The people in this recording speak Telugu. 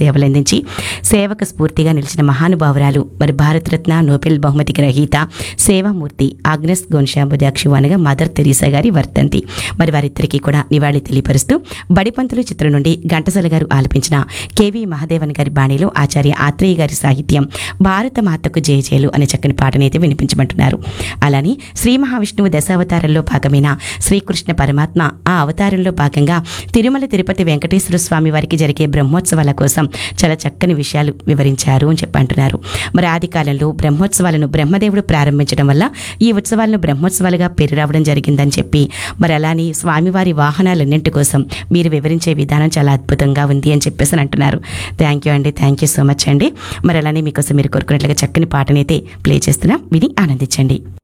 సేవలందించి సేవకు స్ఫూర్తిగా నిలిచిన మహానుభావురాలు మరి భారతరత్న నోబెల్ బహుమతి గ్రహీత సేవామూర్తి ఆగ్నెస్ గోన్షాంబుదాక్షి అనగా మదర్ తెరీసా గారి వర్తంతి మరి వారిద్దరికీ కూడా నివాళి తెలియపరుస్తూ బడిపంతులు చిత్రం నుండి ఘంటసాల గారు ఆలపించిన కేవీ మహాదేవన్ గారి బాణిలో ఆచార్య ఆత్రేయ గారి సాహిత్యం భారత మాతకు జయజయలు అనే చక్కని పాటనైతే వినిపించమంటున్నారు అలానే శ్రీ మహావిష్ణువు దశావతారంలో భాగమైన శ్రీకృష్ణ పరమాత్మ ఆ అవతారంలో భాగంగా తిరుమల తిరుపతి వెంకటేశ్వర స్వామి వారికి జరిగే బ్రహ్మోత్సవాల కోసం చాలా చక్కని విషయాలు వివరించారు అని చెప్పి అంటున్నారు మరి ఆది కాలంలో బ్రహ్మోత్సవాలను బ్రహ్మదేవుడు ప్రారంభించడం వల్ల ఈ ఉత్సవాలను బ్రహ్మోత్సవాలుగా పేరు రావడం జరిగిందని చెప్పి మరి అలానే స్వామివారి వాహనాలన్నింటి కోసం మీరు వివరించే విధానం చాలా అద్భుతంగా ఉంది అని చెప్పేసి అని అంటున్నారు థ్యాంక్ యూ అండి థ్యాంక్ యూ సో మచ్ అండి మరి అలానే మీకోసం మీరు కోరుకున్నట్లుగా చక్కని పాటనైతే ప్లే చేస్తున్నా విని ఆనందించండి